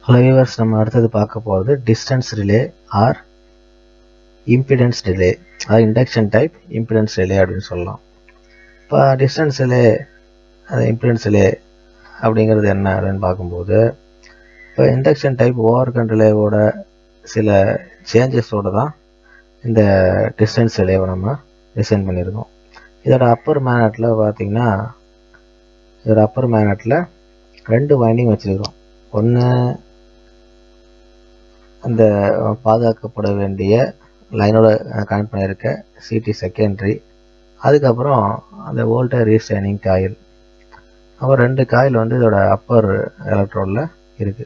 hello viewers நம்ம அடுத்தது பார்க்க போகிறது distance relay or impedance relay அதாவது இண்டக்ஷன் டைப் இம்பிடன்ஸ் ரிலே அப்படின்னு சொல்லலாம் இப்போ டிஸ்டன்ஸ் ரிலே அது இம்பிடன்ஸ் ரிலே அப்படிங்கிறது என்ன அப்படின்னு பார்க்கும்போது இப்போ இண்டக்ஷன் டைப் ஓவர் கண்ட் ரிலேவோட சில சேஞ்சஸோடு தான் இந்த டிஸ்டன்ஸ் ரிலேவை நம்ம டிசைன் பண்ணியிருக்கோம் இதோட அப்பர் மேனட்டில் பார்த்தீங்கன்னா இதோட அப்பர் மேனட்டில் ரெண்டு வைண்டிங் வச்சுருக்கிறோம் ஒன்று அந்த பாதுகாக்கப்பட வேண்டிய லைனோட கனெக்ட் பண்ணியிருக்க சிடி செகண்டரி அதுக்கப்புறம் அந்த வோல்டேஜ் ரீஸ்டைனிங் காயில் அப்புறம் ரெண்டு காயில் வந்து இதோட அப்பர் எலக்ட்ரோனில் இருக்குது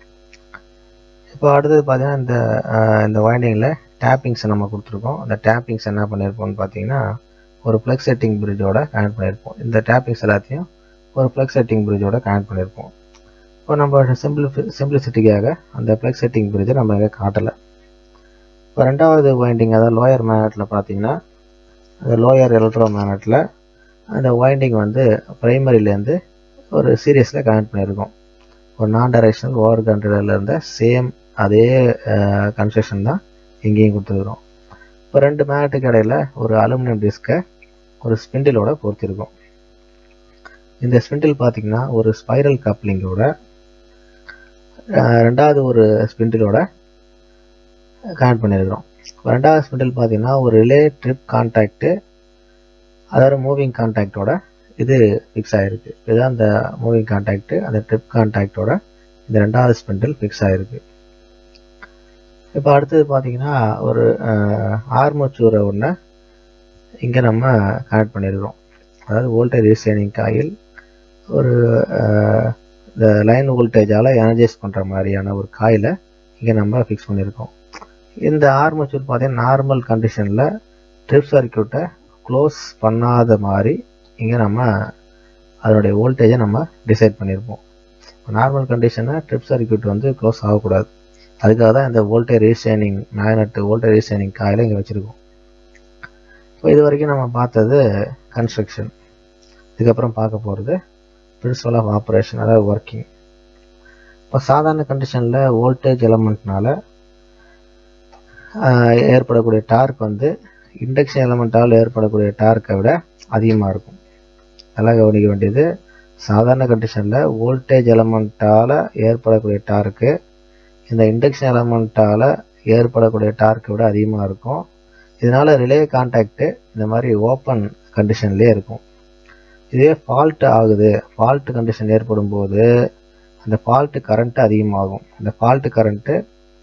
இப்போ அடுத்தது பார்த்தீங்கன்னா இந்த இந்த வைண்டிங்கில் டேப்பிங்ஸ் நம்ம கொடுத்துருக்கோம் அந்த டேப்பிங்ஸ் என்ன பண்ணியிருப்போம்னு பார்த்தீங்கன்னா ஒரு ப்ளக் செட்டிங் பிரிட்ஜோட கனெக்ட் பண்ணியிருப்போம் இந்த டேப்பிங்ஸ் எல்லாத்தையும் ஒரு ப்ளக் செட்டிங் பிரிட்ஜோட கனெக்ட் பண்ணியிருப்போம் இப்போ நம்ம சிம்பிள் சிம்பிளிசிட்டிக்காக அந்த ப்ளக் செட்டிங் பிரிட்ஜை நம்ம இங்கே காட்டலை இப்போ ரெண்டாவது வைண்டிங் அதாவது லோயர் மேனட்டில் பார்த்தீங்கன்னா அந்த லோயர் எலக்ட்ரோ மேனட்டில் அந்த வைண்டிங் வந்து ப்ரைமரியிலேருந்து ஒரு சீரியஸில் கனெக்ட் பண்ணியிருக்கோம் ஒரு நான் டைரக்ஷனல் ஓவர் கண்ட்ரோலில் இருந்த சேம் அதே கன்ஸ்ட்ரக்ஷன் தான் இங்கேயும் கொடுத்துருக்குறோம் இப்போ ரெண்டு மேனட்டுக்கு இடையில் ஒரு அலுமினியம் டிஸ்கை ஒரு ஸ்பிண்டிலோட பொறுத்திருக்கோம் இந்த ஸ்பிண்டில் பார்த்தீங்கன்னா ஒரு ஸ்பைரல் கப்ளிங்கோட ரெண்டாவது ஒரு ஸ்பிண்டிலோட கனெக்ட் பண்ணியிருக்கிறோம் ரெண்டாவது ஸ்பிண்டில் பார்த்தீங்கன்னா ஒரு ரிலே ட்ரிப் கான்டாக்டு அதாவது மூவிங் கான்டாக்டோட இது ஃபிக்ஸ் ஆகிருக்கு இதுதான் அந்த மூவிங் கான்டாக்டு அந்த ட்ரிப் கான்டாக்டோட இந்த ரெண்டாவது ஸ்பிண்டில் ஃபிக்ஸ் ஆகிருக்கு இப்போ அடுத்தது பார்த்தீங்கன்னா ஒரு ஆர்மச்சூரை ஒன்று இங்கே நம்ம கனெக்ட் பண்ணியிருக்கிறோம் அதாவது வோல்டேஜ் ரீசேனிங் காயில் ஒரு இந்த லைன் வோல்டேஜால் எனர்ஜைஸ் பண்ணுற மாதிரியான ஒரு காயில் இங்கே நம்ம ஃபிக்ஸ் பண்ணியிருக்கோம் இந்த ஆர்மச்சூர் பார்த்தீங்கன்னா நார்மல் கண்டிஷனில் ட்ரிப் சர்க்கியூட்டை க்ளோஸ் பண்ணாத மாதிரி இங்கே நம்ம அதனுடைய வோல்டேஜை நம்ம டிசைட் பண்ணியிருப்போம் நார்மல் கண்டிஷனை ட்ரிப் சர்க்கியூட் வந்து க்ளோஸ் ஆகக்கூடாது அதுக்காக தான் இந்த voltage restraining magnet voltage restraining coil இங்கே வச்சுருக்கோம் இப்போ இது வரைக்கும் நம்ம பார்த்தது கன்ஸ்ட்ரக்ஷன் இதுக்கப்புறம் பார்க்க போகிறது பிரின்சிபல் ஆஃப் ஆப்ரேஷன் அதாவது ஒர்க்கிங் இப்போ சாதாரண கண்டிஷனில் வோல்டேஜ் எலமெண்ட்னால ஏற்படக்கூடிய டார்க் வந்து இண்டக்ஷன் எலமெண்ட்டால் ஏற்படக்கூடிய டார்க்கை விட அதிகமாக இருக்கும் நல்லா கவனிக்க வேண்டியது சாதாரண கண்டிஷனில் வோல்டேஜ் எலமெண்ட்டால் ஏற்படக்கூடிய டார்க்கு இந்த இண்டக்ஷன் எலமெண்ட்டால் ஏற்படக்கூடிய டார்க்கை விட அதிகமாக இருக்கும் இதனால் ரிலே கான்டாக்டு இந்த மாதிரி ஓப்பன் கண்டிஷன்லேயே இருக்கும் இதே ஃபால்ட் ஆகுது ஃபால்ட் கண்டிஷன் ஏற்படும் போது அந்த ஃபால்ட்டு கரண்ட்டு அதிகமாகும் இந்த ஃபால்ட்டு கரண்ட்டு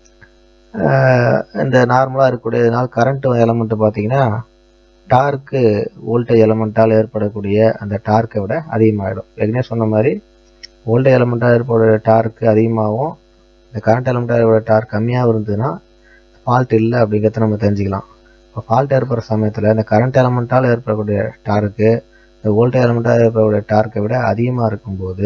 இந்த நார்மலாக இருக்கக்கூடியதுனால கரண்ட் எலமெண்ட்டு பார்த்தீங்கன்னா டார்க்கு வோல்டேஜ் எலமெண்ட்டால் ஏற்படக்கூடிய அந்த டார்க்கை விட அதிகமாகிடும் ஏற்கனவே சொன்ன மாதிரி வோல்டேஜ் எலமெண்ட்டால் ஏற்பட டார்க்கு அதிகமாகவும் இந்த கரண்ட் எலமெண்ட்டால் ஏற்பட டார்க் கம்மியாக இருந்ததுன்னா ஃபால்ட் இல்லை அப்படிங்கிறத நம்ம தெரிஞ்சுக்கலாம் இப்போ ஃபால்ட் ஏற்படுற சமயத்தில் இந்த கரண்ட் எலமெண்ட்டால் ஏற்படக்கூடிய டார்க்கு இந்த வோல்டேஜ் எலமெண்ட்டாக ஏற்படக்கூடிய டார்க்கை விட அதிகமாக இருக்கும்போது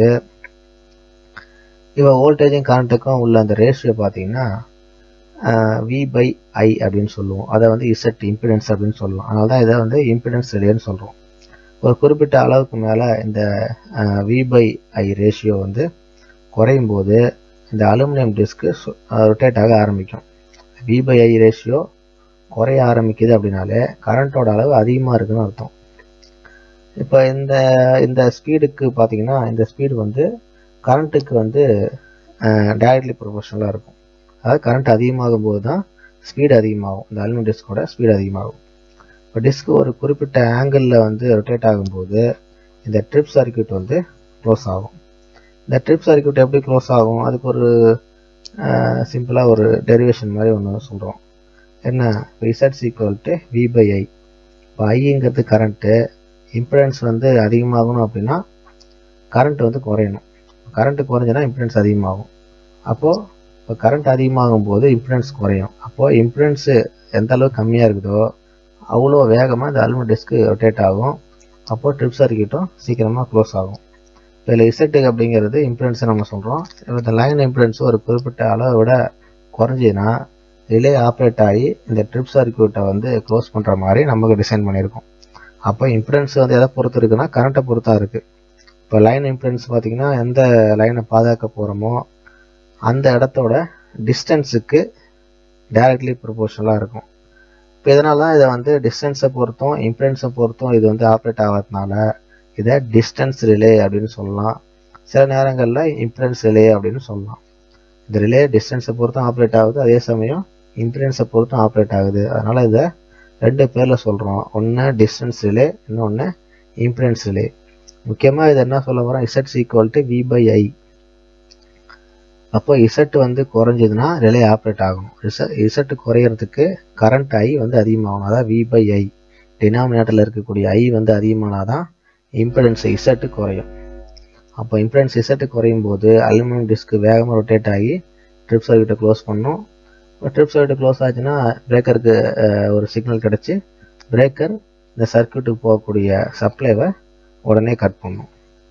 இப்போ வோல்டேஜும் கரண்ட்டுக்கும் உள்ள அந்த ரேஷியோ பார்த்தீங்கன்னா வி பை ஐ அப்படின்னு சொல்லுவோம் அதை வந்து இசட் இம்பிடன்ஸ் அப்படின்னு சொல்லுவோம் அதனால தான் இதை வந்து இம்பிடன்ஸ் ரிலேன்னு சொல்கிறோம் ஒரு குறிப்பிட்ட அளவுக்கு மேலே இந்த வி பை ஐ ரேஷியோ வந்து குறையும் போது இந்த அலுமினியம் டிஸ்க்கு ரொட்டேட் ஆக ஆரம்பிக்கும் வி பை ஐ ரேஷியோ குறைய ஆரம்பிக்குது அப்படின்னாலே கரண்ட்டோட அளவு அதிகமாக இருக்குன்னு அர்த்தம் இப்போ இந்த இந்த ஸ்பீடுக்கு பார்த்தீங்கன்னா இந்த ஸ்பீடு வந்து கரண்ட்டுக்கு வந்து டைரக்ட்லி ப்ரொபோஷனலாக இருக்கும் அதாவது கரண்ட் அதிகமாகும் போது தான் ஸ்பீடு அதிகமாகும் இந்த அலுமினியம் டிஸ்கோட ஸ்பீடு அதிகமாகும் இப்போ டிஸ்க் ஒரு குறிப்பிட்ட ஆங்கிளில் வந்து ரொட்டேட் ஆகும்போது இந்த ட்ரிப் சர்க்கியூட் வந்து க்ளோஸ் ஆகும் இந்த ட்ரிப் சர்க்கியூட் எப்படி க்ளோஸ் ஆகும் அதுக்கு ஒரு சிம்பிளாக ஒரு டெரிவேஷன் மாதிரி ஒன்று சொல்கிறோம் என்ன இப்போ இசட்ஸ் equal to V by I இப்போ ஐங்கிறது கரண்ட்டு இம்பிடன்ஸ் வந்து அதிகமாகணும் அப்படின்னா கரண்ட் வந்து குறையணும் கரண்ட்டு குறைஞ்சினா இம்பிடன்ஸ் அதிகமாகும் அப்போது இப்போ கரண்ட் அதிகமாகும் போது இம்பிடன்ஸ் குறையும் அப்போது இம்பிடன்ஸு எந்த அளவுக்கு கம்மியாக இருக்குதோ அவ்வளோ வேகமாக இந்த அலுமினியம் டிஸ்க்கு ரொட்டேட் ஆகும் அப்போது ட்ரிப் சர்க்கியூட்டும் சீக்கிரமாக க்ளோஸ் ஆகும் இப்போ இதில் இசட்டு அப்படிங்கிறது இம்பிடன்ஸை நம்ம சொல்கிறோம் இந்த லைன் இம்பிடன்ஸ் ஒரு குறிப்பிட்ட அளவை விட குறைஞ்சிதுன்னா ரிலே ஆப்ரேட் ஆகி இந்த ட்ரிப் சர்க்கியூட்டை வந்து க்ளோஸ் பண்ணுற மாதிரி நமக்கு டிசைன் பண்ணியிருக்கோம் அப்போ இம்பிடன்ஸ் வந்து எதை பொறுத்து இருக்குன்னா கரண்ட்டை பொறுத்தா இருக்குது இப்போ லைன் இம்பிடன்ஸ் பார்த்தீங்கன்னா எந்த லைனை பாதுகாக்க போகிறோமோ அந்த இடத்தோட டிஸ்டன்ஸுக்கு டைரக்ட்லி ப்ரொபோஷனலாக இருக்கும் இப்போ இதனால தான் இதை வந்து டிஸ்டன்ஸை பொறுத்தும் இம்பெடன்ஸை பொறுத்தும் இது வந்து ஆப்ரேட் ஆகிறதுனால இதை டிஸ்டன்ஸ் ரிலே அப்படின்னு சொல்லலாம் சில நேரங்களில் இம்பெடன்ஸ் ரிலே அப்படின்னு சொல்லலாம் இந்த ரிலே டிஸ்டன்ஸை பொறுத்தும் ஆப்ரேட் ஆகுது அதே சமயம் இம்பெடன்ஸை பொறுத்தும் ஆப்ரேட் ஆகுது அதனால் இதை ரெண்டு பேரில் சொல்கிறோம் ஒன்று டிஸ்டன்ஸ் ரிலே இன்னொன்று இம்பெடன்ஸ் ரிலே முக்கியமாக இது என்ன சொல்ல வரோம் இசட்ஸ் equal to V by I அப்போ இசட் வந்து குறைஞ்சதுன்னா ரிலே ஆப்ரேட் ஆகணும் இசட் குறையிறதுக்கு கரண்ட் ஐ வந்து அதிகமாகணும் அதாவது வி பை ஐ டினாமினேட்டரில் இருக்கக்கூடிய ஐ வந்து அதிகமானால் தான் இம்பெடன்ஸ் இசட்டு குறையும் அப்போ இம்பெடன்ஸ் இசட்டு குறையும் போது அலுமினியம் டிஸ்க் வேகமாக ரொட்டேட் ஆகி ட்ரிப் சர்க்கியூட்டை க்ளோஸ் பண்ணும் ட்ரிப் சர்க்கியூட் க்ளோஸ் ஆச்சுன்னா பிரேக்கருக்கு ஒரு சிக்னல் கிடச்சி பிரேக்கர் இந்த சர்க்கியூட்டுக்கு போகக்கூடிய சப்ளைவை உடனே கட் பண்ணும்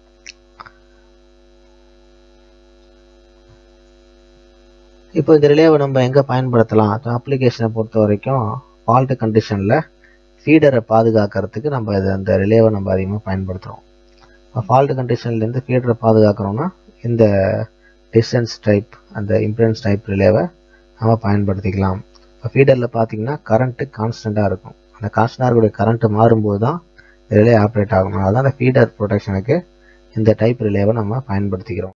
இப்போ இந்த ரிலேவை நம்ம எங்கே பயன்படுத்தலாம் அப்ளிகேஷனை பொறுத்த வரைக்கும் ஃபால்ட் கண்டிஷனில் ஃபீடரை பாதுகாக்கிறதுக்கு நம்ம இதை அந்த ரிலேவை நம்ம அதிகமாக பயன்படுத்துகிறோம் ஃபால்ட் கண்டிஷன்லேருந்து ஃபீடரை பாதுகாக்கிறோம்னா இந்த டிஸ்டன்ஸ் டைப் அந்த இம்பெடன்ஸ் டைப் ரிலேவை நம்ம பயன்படுத்திக்கலாம் இப்போ ஃபீடரில் பார்த்தீங்கன்னா கரண்ட்டு கான்ஸ்டண்ட்டாக இருக்கும் அந்த கான்ஸ்டண்டாக இருக்கக்கூடிய கரண்ட்டு மாறும்போது தான் ரிலே ஆப்ரேட் ஆகும் அதனால தான் அந்த ஃபீடர் ப்ரொடெக்ஷனுக்கு இந்த டைப் ரிலேவை நம்ம பயன்படுத்திக்கிறோம்